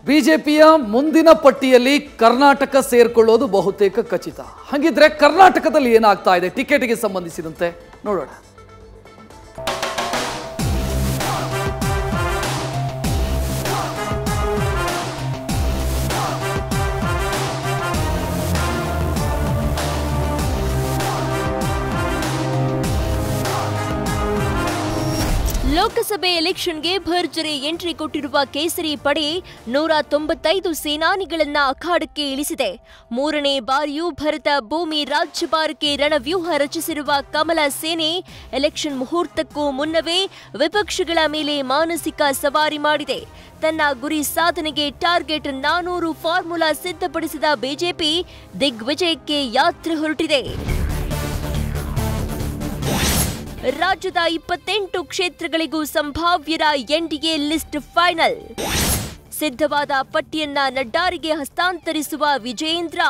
ಬಿಜೆಪಿಯ ಮುಂದಿನ ಪಟ್ಟಿಯಲ್ಲಿ ಕರ್ನಾಟಕ ಸೇರ್ಕೊಳ್ಳೋದು ಬಹುತೇಕ ಖಚಿತ ಹಾಗಿದ್ರೆ ಕರ್ನಾಟಕದಲ್ಲಿ ಏನಾಗ್ತಾ ಇದೆ ಟಿಕೆಟ್ಗೆ ಸಂಬಂಧಿಸಿದಂತೆ ನೋಡೋಣ ಲೋಕಸಭೆ ಎಲೆಕ್ಷನ್ಗೆ ಭರ್ಜರಿ ಎಂಟ್ರಿ ಕೊಟ್ಟಿರುವ ಕೇಸರಿ ಪಡೆ ನೂರ ತೊಂಬತ್ತೈದು ಸೇನಾನಿಗಳನ್ನ ಅಖಾಡಕ್ಕೆ ಇಳಿಸಿದೆ ಮೂರನೇ ಬಾರಿಯೂ ಭರತ ಭೂಮಿ ರಾಜ್ಯಭಾರಕ್ಕೆ ರಣವ್ಯೂಹ ರಚಿಸಿರುವ ಕಮಲ ಸೇನೆ ಎಲೆಕ್ಷನ್ ಮುಹೂರ್ತಕ್ಕೂ ಮುನ್ನವೇ ವಿಪಕ್ಷಗಳ ಮೇಲೆ ಮಾನಸಿಕ ಸವಾರಿ ಮಾಡಿದೆ ತನ್ನ ಗುರಿ ಸಾಧನೆಗೆ ಟಾರ್ಗೆಟ್ ನಾನೂರು ಫಾರ್ಮುಲಾ ಸಿದ್ಧಪಡಿಸಿದ ಬಿಜೆಪಿ ದಿಗ್ವಿಜಯಕ್ಕೆ ಯಾತ್ರೆ ಹೊರಟಿದೆ ರಾಜ್ಯದ ಇಪ್ಪತ್ತೆಂಟು ಕ್ಷೇತ್ರಗಳಿಗೂ ಸಂಭಾವ್ಯರ ಎನ್ಡಿಎ ಲಿಸ್ಟ್ ಫೈನಲ್ ಸಿದ್ಧವಾದ ಪಟ್ಟಿಯನ್ನ ನಡ್ಡಾರಿಗೆ ಹಸ್ತಾಂತರಿಸುವ ವಿಜೇಂದ್ರ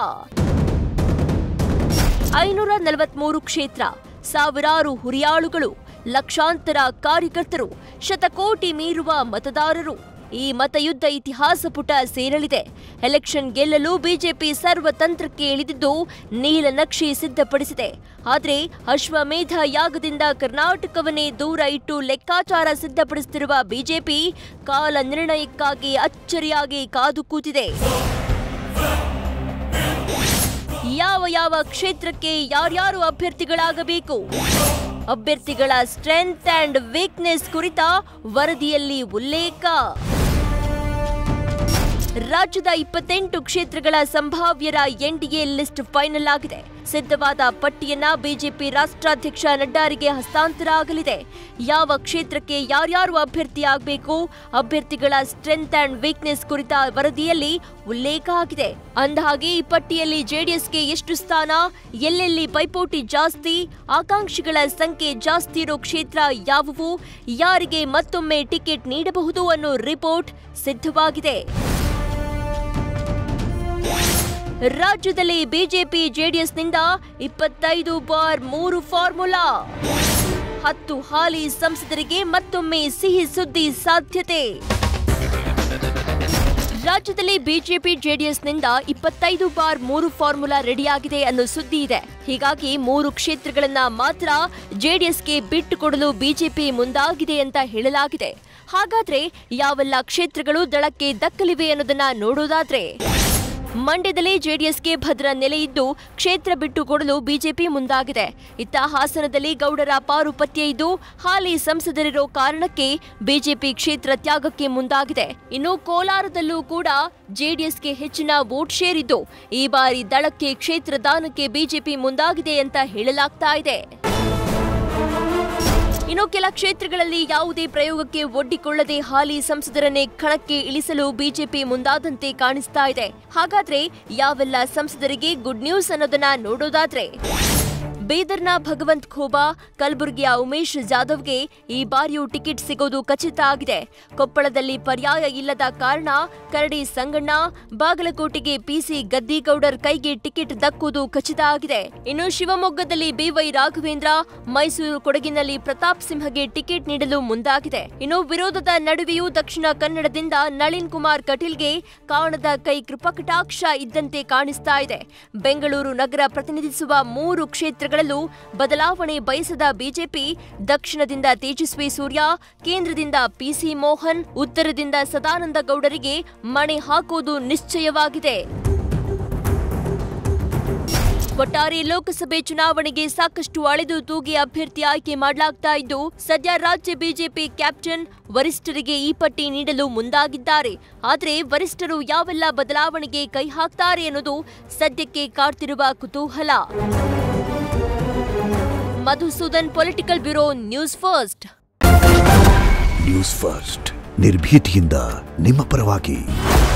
ಐನೂರ ನಲವತ್ಮೂರು ಕ್ಷೇತ್ರ ಸಾವಿರಾರು ಹುರಿಯಾಳುಗಳು ಲಕ್ಷಾಂತರ ಕಾರ್ಯಕರ್ತರು ಶತಕೋಟಿ ಮೀರುವ ಮತದಾರರು ಈ ಮತಯುದ್ಧ ಇತಿಹಾಸ ಪುಟ ಸೇರಲಿದೆ ಎಲೆಕ್ಷನ್ ಗೆಲ್ಲಲು ಬಿಜೆಪಿ ಸರ್ವತಂತ್ರಕ್ಕೆ ಇಳಿದಿದ್ದು ನೀಲನಕ್ಷೆ ಸಿದ್ಧಪಡಿಸಿದೆ ಆದರೆ ಅಶ್ವಮೇಧ ಯಾಗದಿಂದ ಕರ್ನಾಟಕವನ್ನೇ ದೂರ ಇಟ್ಟು ಲೆಕ್ಕಾಚಾರ ಸಿದ್ಧಪಡಿಸುತ್ತಿರುವ ಬಿಜೆಪಿ ಕಾಲ ನಿರ್ಣಯಕ್ಕಾಗಿ ಅಚ್ಚರಿಯಾಗಿ ಕಾದು ಕೂತಿದೆ ಯಾವ ಯಾವ ಕ್ಷೇತ್ರಕ್ಕೆ ಯಾರ್ಯಾರು ಅಭ್ಯರ್ಥಿಗಳಾಗಬೇಕು ಅಭ್ಯರ್ಥಿಗಳ ಸ್ಟ್ರೆಂತ್ ಅಂಡ್ ವೀಕ್ನೆಸ್ ಕುರಿತ ವರದಿಯಲ್ಲಿ ಉಲ್ಲೇಖ ರಾಜ್ಯದ ಇಪ್ಪತ್ತೆಂಟು ಕ್ಷೇತ್ರಗಳ ಸಂಭಾವ್ಯರ ಎನ್ಡಿಎ ಲಿಸ್ಟ್ ಫೈನಲ್ ಆಗಿದೆ ಸಿದ್ಧವಾದ ಪಟ್ಟಿಯನ್ನ ಬಿಜೆಪಿ ರಾಷ್ಟ್ರಾಧ್ಯಕ್ಷ ನಡ್ಡಾರಿಗೆ ಹಸ್ತಾಂತರ ಆಗಲಿದೆ ಯಾವ ಕ್ಷೇತ್ರಕ್ಕೆ ಯಾರ್ಯಾರು ಅಭ್ಯರ್ಥಿ ಆಗಬೇಕು ಅಭ್ಯರ್ಥಿಗಳ ಸ್ಟ್ರೆಂತ್ ಅಂಡ್ ವೀಕ್ನೆಸ್ ಕುರಿತ ವರದಿಯಲ್ಲಿ ಉಲ್ಲೇಖ ಆಗಿದೆ ಅಂದಹಾಗೆ ಈ ಪಟ್ಟಿಯಲ್ಲಿ ಜೆಡಿಎಸ್ಗೆ ಎಷ್ಟು ಸ್ಥಾನ ಎಲ್ಲೆಲ್ಲಿ ಪೈಪೋಟಿ ಜಾಸ್ತಿ ಆಕಾಂಕ್ಷಿಗಳ ಸಂಖ್ಯೆ ಜಾಸ್ತಿ ಇರೋ ಕ್ಷೇತ್ರ ಯಾವುವು ಯಾರಿಗೆ ಮತ್ತೊಮ್ಮೆ ಟಿಕೆಟ್ ನೀಡಬಹುದು ಅನ್ನೋ ರಿಪೋರ್ಟ್ ಸಿದ್ಧವಾಗಿದೆ ರಾಜ್ಯದಲ್ಲಿ ಬಿಜೆಪಿ ಜೆಡಿಎಸ್ನಿಂದ ಇಪ್ಪತ್ತೈದು ಬಾರ್ ಮೂರು ಫಾರ್ಮುಲಾ ಹತ್ತು ಹಾಲಿ ಸಂಸದರಿಗೆ ಮತ್ತೊಮ್ಮೆ ಸಿಹಿ ಸುದ್ದಿ ಸಾಧ್ಯತೆ ರಾಜ್ಯದಲ್ಲಿ ಬಿಜೆಪಿ ಜೆಡಿಎಸ್ನಿಂದ ಇಪ್ಪತ್ತೈದು ಬಾರ್ ಮೂರು ಫಾರ್ಮುಲಾ ರೆಡಿಯಾಗಿದೆ ಅನ್ನೋ ಸುದ್ದಿ ಇದೆ ಹೀಗಾಗಿ ಮೂರು ಕ್ಷೇತ್ರಗಳನ್ನ ಮಾತ್ರ ಜೆಡಿಎಸ್ಗೆ ಬಿಟ್ಟುಕೊಡಲು ಬಿಜೆಪಿ ಮುಂದಾಗಿದೆ ಅಂತ ಹೇಳಲಾಗಿದೆ ಹಾಗಾದ್ರೆ ಯಾವೆಲ್ಲ ಕ್ಷೇತ್ರಗಳು ದಳಕ್ಕೆ ದಕ್ಕಲಿವೆ ಅನ್ನೋದನ್ನ ನೋಡೋದಾದ್ರೆ ಮಂಡ್ಯದಲ್ಲಿ ಜೆಡಿಎಸ್ಗೆ ಭದ್ರ ನೆಲೆಯಿದ್ದು ಕ್ಷೇತ್ರ ಬಿಟ್ಟು ಕೊಡಲು ಬಿಜೆಪಿ ಮುಂದಾಗಿದೆ ಇತ್ತ ಹಾಸನದಲ್ಲಿ ಗೌಡರ ಪಾರು ಪತ್ಯೆ ಇದ್ದು ಹಾಲಿ ಸಂಸದರಿರೋ ಕಾರಣಕ್ಕೆ ಬಿಜೆಪಿ ಕ್ಷೇತ್ರ ತ್ಯಾಗಕ್ಕೆ ಮುಂದಾಗಿದೆ ಇನ್ನು ಕೋಲಾರದಲ್ಲೂ ಕೂಡ ಜೆಡಿಎಸ್ಗೆ ಹೆಚ್ಚಿನ ವೋಟ್ ಶೇರ್ ಇದ್ದು ಈ ಬಾರಿ ದಳಕ್ಕೆ ಕ್ಷೇತ್ರ ದಾನಕ್ಕೆ ಬಿಜೆಪಿ ಮುಂದಾಗಿದೆ ಅಂತ ಹೇಳಲಾಗ್ತಾ ಇದೆ ಇನ್ನು ಕೆಲ ಕ್ಷೇತ್ರಗಳಲ್ಲಿ ಯಾವುದೇ ಪ್ರಯೋಗಕ್ಕೆ ಒಡ್ಡಿಕೊಳ್ಳದೆ ಹಾಲಿ ಸಂಸದರನ್ನೇ ಕಣಕ್ಕೆ ಇಳಿಸಲು ಬಿಜೆಪಿ ಮುಂದಾದಂತೆ ಕಾಣಿಸ್ತಾ ಇದೆ ಹಾಗಾದ್ರೆ ಯಾವೆಲ್ಲ ಸಂಸದರಿಗೆ ಗುಡ್ ನ್ಯೂಸ್ ಅನ್ನೋದನ್ನ ನೋಡೋದಾದ್ರೆ ಬೀದರ್ನ ಭಗವಂತ್ ಖೋಬಾ ಕಲಬುರಗಿಯ ಉಮೇಶ್ ಜಾಧವ್ಗೆ ಈ ಬಾರಿಯೂ ಟಿಕೆಟ್ ಸಿಗೋದು ಖಚಿತ ಆಗಿದೆ ಕೊಪ್ಪಳದಲ್ಲಿ ಪರ್ಯಾಯ ಇಲ್ಲದ ಕಾರಣ ಕರಡಿ ಸಂಗಣ್ಣ ಬಾಗಲಕೋಟೆಗೆ ಪಿಸಿ ಗದ್ದಿಗೌಡರ್ ಕೈಗೆ ಟಿಕೆಟ್ ದಕ್ಕುವುದು ಖಚಿತ ಆಗಿದೆ ಇನ್ನು ಶಿವಮೊಗ್ಗದಲ್ಲಿ ಬಿವೈ ರಾಘವೇಂದ್ರ ಮೈಸೂರು ಕೊಡಗಿನಲ್ಲಿ ಪ್ರತಾಪ್ ಸಿಂಹಗೆ ಟಿಕೆಟ್ ನೀಡಲು ಮುಂದಾಗಿದೆ ಇನ್ನು ವಿರೋಧದ ನಡುವೆಯೂ ದಕ್ಷಿಣ ಕನ್ನಡದಿಂದ ನಳಿನ್ ಕುಮಾರ್ ಕಟೀಲ್ಗೆ ಕಾಣದ ಕೈ ಕೃಪಕಟಾಕ್ಷ ಇದ್ದಂತೆ ಕಾಣಿಸ್ತಾ ಇದೆ ಬೆಂಗಳೂರು ನಗರ ಪ್ರತಿನಿಧಿಸುವ ಮೂರು ಕ್ಷೇತ್ರಗಳಲ್ಲೂ ಬದಲಾವಣೆ ಬಯಸದ ಬಿಜೆಪಿ ದಕ್ಷಿಣದಿಂದ ತೇಜಸ್ವಿ ಸೂರ್ಯ ಕೇಂದ್ರದಿಂದ ಪಿಸಿ ಮೋಹನ್ ಉತ್ತರದಿಂದ ಸದಾನಂದ ಗೌಡರಿಗೆ ಮಣೆ ಹಾಕುವುದು ನಿಶ್ಚಯವಾಗಿದೆ ಒಟ್ಟಾರೆ ಲೋಕಸಭೆ ಚುನಾವಣೆಗೆ ಸಾಕಷ್ಟು ಅಳೆದು ತೂಗಿ ಅಭ್ಯರ್ಥಿ ಆಯ್ಕೆ ಮಾಡಲಾಗ್ತಾ ಇದ್ದು ಸದ್ಯ ರಾಜ್ಯ ಬಿಜೆಪಿ ಕ್ಯಾಪ್ಟನ್ ವರಿಷ್ಠರಿಗೆ ಈ ಪಟ್ಟಿ ನೀಡಲು ಮುಂದಾಗಿದ್ದಾರೆ ಆದರೆ ವರಿಷ್ಠರು ಯಾವೆಲ್ಲ ಬದಲಾವಣೆಗೆ ಕೈ ಹಾಕ್ತಾರೆ ಅನ್ನೋದು ಸದ್ಯಕ್ಕೆ ಕಾಡ್ತಿರುವ ಕುತೂಹಲ Madhusudan political bureau news first news first ನಿರ್ಭೀತಿಯಿಂದ ನಿಮ್ಮ ಪರವಾಗಿ